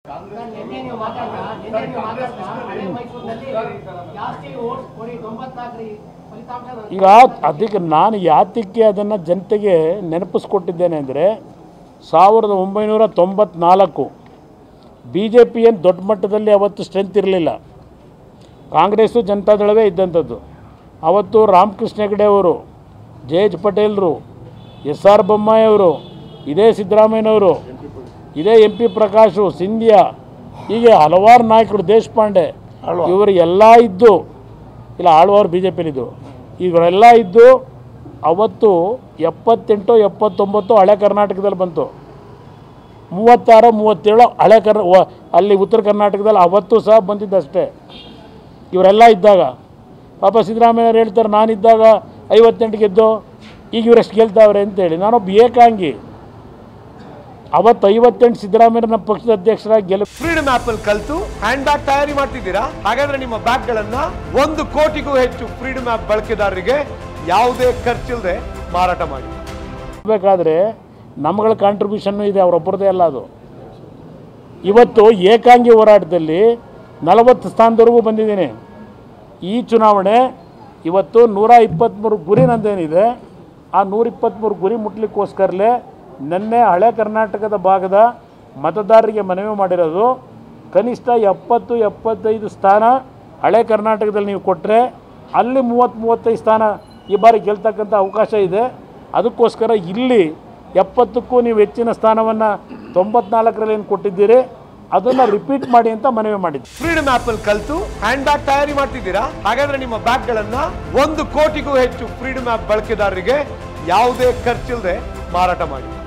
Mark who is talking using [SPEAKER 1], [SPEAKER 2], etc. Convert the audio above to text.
[SPEAKER 1] ನಿನ್ನೆ ನೀವು ಮಾತಾಡ್ತಾ ನಿನ್ನೆ ನೀವು ಮಾತಾಡ್ತಾ ಹಳೆ ಮೈಸೂರಿನಲ್ಲಿ ಜಾಸ್ತಿ ಓಟ್ ಕೊಡಿ ತೊಂಬತ್ನಾಲ್ಕರ ಫಲಿತಾಂಶ
[SPEAKER 2] ಈಗ ಅದಕ್ಕೆ ನಾನು ಯಾತಕ್ಕೆ ಅದನ್ನು ಜನತೆಗೆ ನೆನಪಿಸ್ಕೊಟ್ಟಿದ್ದೇನೆ ಅಂದರೆ ಸಾವಿರದ ಒಂಬೈನೂರ ತೊಂಬತ್ನಾಲ್ಕು ಬಿ ಜೆ ಪಿ ಏನು ದೊಡ್ಡ ಮಟ್ಟದಲ್ಲಿ ಅವತ್ತು ಸ್ಟ್ರೆಂತ್ ಇರಲಿಲ್ಲ ಕಾಂಗ್ರೆಸ್ಸು ಜನತಾದಳವೇ ಇದ್ದಂಥದ್ದು ಅವತ್ತು ರಾಮಕೃಷ್ಣ ಹೆಗಡೆ ಅವರು ಜೆ ಎಚ್ ಪಟೇಲ್ರು ಎಸ್ ಆರ್ ಬೊಮ್ಮಾಯಿ ಅವರು ಇದೇ ಸಿದ್ದರಾಮಯ್ಯನವರು ಇದೇ ಎಂ ಪಿ ಪ್ರಕಾಶು ಸಿಂಧಿಯಾ ಹೀಗೆ ಹಲವಾರು ನಾಯಕರು ದೇಶಪಾಂಡೆ ಇವರು ಎಲ್ಲ ಇದ್ದು ಇಲ್ಲ ಆಳ್ವಾರು ಬಿ ಜೆ ಪಿಲಿದ್ದು ಇವರೆಲ್ಲ ಇದ್ದು ಅವತ್ತು ಎಪ್ಪತ್ತೆಂಟು ಎಪ್ಪತ್ತೊಂಬತ್ತು ಹಳೆ ಕರ್ನಾಟಕದಲ್ಲಿ ಬಂತು ಮೂವತ್ತಾರು ಮೂವತ್ತೇಳು ಹಳೆ ಕರ್ ವ- ಅಲ್ಲಿ ಉತ್ತರ ಕರ್ನಾಟಕದಲ್ಲಿ ಅವತ್ತು ಸಹ ಬಂದಿದ್ದಷ್ಟೇ ಇವರೆಲ್ಲ ಇದ್ದಾಗ ಪಾಪ ಸಿದ್ದರಾಮಯ್ಯವ್ರು ಹೇಳ್ತಾರೆ ನಾನಿದ್ದಾಗ ಐವತ್ತೆಂಟು ಗೆದ್ದು ಈಗ ಇವರೆಷ್ಟು ಗೆಲ್ತಾವ್ರೆ ಅಂತೇಳಿ ನಾನೊಬ್ಬ ಏಕಾಂಗಿ ಅವತ್ತು ಐವತ್ತೆಂಟು ಸಿದ್ದರಾಮಯ್ಯ ನಮ್ಮ ಪಕ್ಷದ ಅಧ್ಯಕ್ಷರಾಗಿ ಗೆಲ್ಲ
[SPEAKER 3] ಫ್ರೀಡಮ್ ಆಪ್ ಅಲ್ಲಿ ಕಲ್ತು ಹ್ಯಾಂಡ್ ಬ್ಯಾಗ್ ತಯಾರಿ ಮಾಡ್ತಿದ್ದೀರಾ ಹಾಗಾದ್ರೆ ನಿಮ್ಮ ಬ್ಯಾಗ್ ಗಳನ್ನ ಒಂದು ಕೋಟಿಗೂ ಹೆಚ್ಚು ಫ್ರೀಡಮ್ ಆಪ್ ಬಳಕೆದಾರರಿಗೆ ಯಾವುದೇ ಖರ್ಚಿಲ್ಲದೆ ಮಾರಾಟ ಮಾಡಿ
[SPEAKER 2] ಬೇಕಾದರೆ ನಮ್ಗಳ ಕಾಂಟ್ರಿಬ್ಯೂಷನ್ನು ಇದೆ ಅವರೊಬ್ಬರದೇ ಅಲ್ಲ ಅದು ಇವತ್ತು ಏಕಾಂಗಿ ಹೋರಾಟದಲ್ಲಿ ನಲವತ್ತು ಸ್ಥಾನದವರೆಗೂ ಬಂದಿದ್ದೀನಿ ಈ ಚುನಾವಣೆ ಇವತ್ತು ನೂರ ಇಪ್ಪತ್ತ್ಮೂರು ಗುರಿ ನಂದೇನಿದೆ ಆ ನೂರ ಇಪ್ಪತ್ತ್ಮೂರು ಗುರಿ ಮುಟ್ಲಿಕ್ಕೋಸ್ಕರಲೇ ನಿನ್ನೆ ಹಳೆ ಕರ್ನಾಟಕದ ಭಾಗದ ಮತದಾರರಿಗೆ ಮನವಿ ಮಾಡಿರೋದು ಕನಿಷ್ಠ ಎಪ್ಪತ್ತು ಎಪ್ಪತ್ತೈದು ಸ್ಥಾನ ಹಳೆ ಕರ್ನಾಟಕದಲ್ಲಿ ನೀವು ಕೊಟ್ಟರೆ ಅಲ್ಲಿ ಮೂವತ್ತು ಮೂವತ್ತೈದು ಸ್ಥಾನ ಈ ಬಾರಿ ಗೆಲ್ತಕ್ಕಂಥ ಅವಕಾಶ ಇದೆ ಅದಕ್ಕೋಸ್ಕರ ಇಲ್ಲಿ ಎಪ್ಪತ್ತಕ್ಕೂ ನೀವು ಹೆಚ್ಚಿನ ಸ್ಥಾನವನ್ನು ತೊಂಬತ್ನಾಲ್ಕರಲ್ಲಿ ಏನು ಕೊಟ್ಟಿದ್ದೀರಿ ಅದನ್ನು ರಿಪೀಟ್ ಮಾಡಿ ಅಂತ ಮನವಿ ಮಾಡಿದ್ದೆ
[SPEAKER 3] ಫ್ರೀಡಮ್ ಆಪ್ ಅಲ್ಲಿ ಕಲ್ತು ಹ್ಯಾಂಡ್ ಬ್ಯಾಗ್ ತಯಾರಿ ಮಾಡ್ತಿದ್ದೀರಾ ಹಾಗಾದ್ರೆ ನಿಮ್ಮ ಬ್ಯಾಗ್ ಗಳನ್ನ ಒಂದು ಕೋಟಿಗೂ ಹೆಚ್ಚು ಫ್ರೀಡಮ್ ಆಪ್ ಬಳಕೆದಾರರಿಗೆ ಯಾವುದೇ ಖರ್ಚಿಲ್ಲದೆ ಮಾರಾಟ ಮಾಡಿ